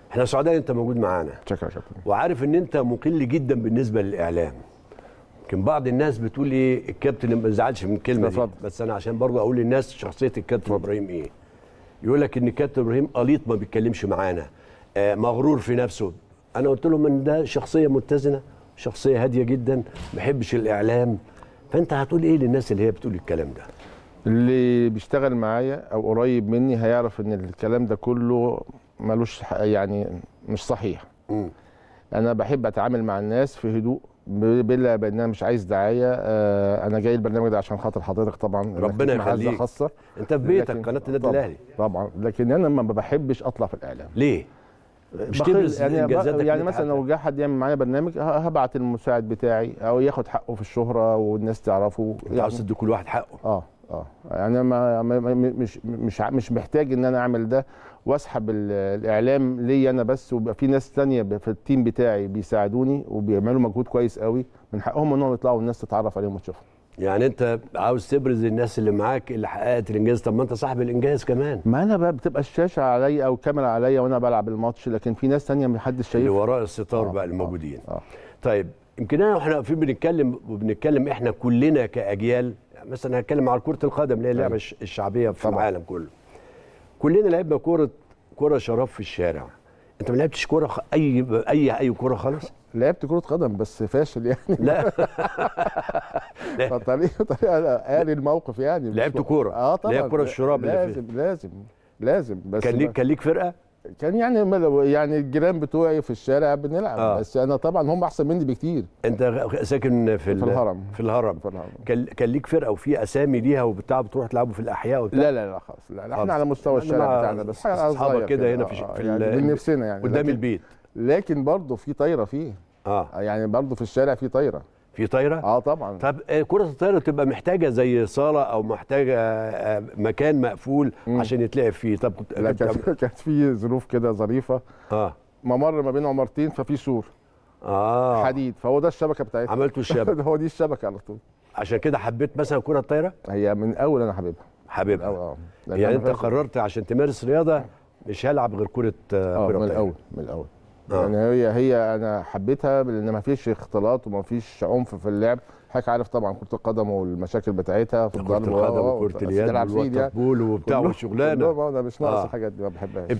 احنا سعداء انت موجود معانا شكرا يا كابتن وعارف ان انت مقل جدا بالنسبه للاعلام يمكن بعض الناس بتقول ايه الكابتن ما بيزعلش من الكلمه دي اتفضل. بس انا عشان برضه اقول للناس شخصيه الكابتن ابراهيم ايه يقول لك ان الكابتن ابراهيم قليط ما بيتكلمش معانا آه مغرور في نفسه انا قلت لهم ان ده شخصيه متزنه شخصيه هاديه جدا ما بيحبش الاعلام فانت هتقول ايه للناس اللي هي بتقول الكلام ده اللي بيشتغل معايا او قريب مني هيعرف ان الكلام ده كله ملوش ح- يعني مش صحيح مم. انا بحب اتعامل مع الناس في هدوء ب- بلا بان انا مش عايز دعايه آه، انا جاي البرنامج ده عشان خاطر حضرتك طبعا إنك ربنا ليك معزة يخليك. خاصه انت في بيتك لكن- قناه النادي طبعاً- الاهلي طبعا لكن انا ما بحبش اطلع في الاعلام ليه مش بخل- تبرز يعني انجازاتك يعني اللي مثلا لو جه حد يعمل معايا برنامج ه- هبعت المساعد بتاعي او ياخد حقه في الشهره والناس تعرفه انت عاوز تدي كل واحد حقه اه اه يعني ما ما- ما- مش مش ع- مش محتاج ان انا اعمل ده واسحب ال- الاعلام ليا انا بس ويبقى في ناس تانية ب- في التيم بتاعي بيساعدوني وبيعملوا مجهود كويس قوي من حقهم انهم يطلعوا والناس تتعرف عليهم وتشوفهم يعني انت عاوز تبرز الناس اللي معاك اللي حققت الانجاز طب ما انت صاحب الانجاز كمان ما انا بقى بتبقى الشاشه عليا او الكاميرا عليا وانا بلعب الماتش لكن في ناس تانية محدش اللي شايفها وراء الستار آه، بقى آه، الموجودين آه. طيب يمكن انا واحنا واقفين بنتكلم وبنتكلم احنا كلنا كاجيال مثلا هتكلم على كره القدم اللي هي اللعبه أيوة. الش- الشعبيه في طبعا. العالم كله كلنا لعبنا كره كره شراب في الشارع انت ما لعبتش كره خ... اي اي اي كره خالص لعبت كره قدم بس فاشل يعني لا فطريقه طريقه قاري الموقف يعني مش- لعبت كورة. اه طبعا اللي هي الكرة الشراب اللي لازم لازم لازم بس كان ما- ليك كان ليك فرقه كان يعني مل- يعني الجيران بتوعي في الشارع بنلعب آه. آه. بس انا طبعا هم احسن مني بكتير انت غ- ساكن في, ال- في الهرم. في الهرم في الهرم. كان كان ليك فرقه وفي اسامي ليها وبتاع بتروح تلعبوا في الاحياء وبتاع لا لا لا خالص لا, لا خالص. احنا على مستوى يعني الشارع مع بتاعنا بس حاجه أصحابك صغير كده هنا في- آه، في يعني ال- من نفسنا يعني قدام لكن البيت لكن برضه في طايره فيه اه يعني برضه في الشارع في طايره في طايره اه طبعا طب آه، كرة الطايرة تبقى محتاجة زي صالة أو محتاجة آه، مكان مقفول مم. عشان يتلعب فيه طب كنت لا كنت- كانت كانت في ظروف كده ظريفه اه ممر ما بين عمارتين ففي سور اه حديد فهو ده الشبكه بتاعتنا عملتوا الشبكة هو دي الشبكه على طول عشان كده حبيت مثلا كرة الطايرة هي من اول انا حبيبها من حبيبها اول اه لأن يعني أنا أنت فاكر- قررت عشان تمارس رياضة مش هلعب غير كرة آه، اه كرة من طايرة الاول من الاول آه. يعني هي هي انا حبيتها لان ما فيش اختلاط وما فيش عنف في اللعب حضرتك عارف طبعا كره القدم والمشاكل بتاعتها في كرة الضرب القدم و- وكرة بس اليد تلعب فيه دي. والوتر بول وبتاع كلهم- وشغلانة كلهم انا مش ناقص آه. الحاجات دي ما بحبهاش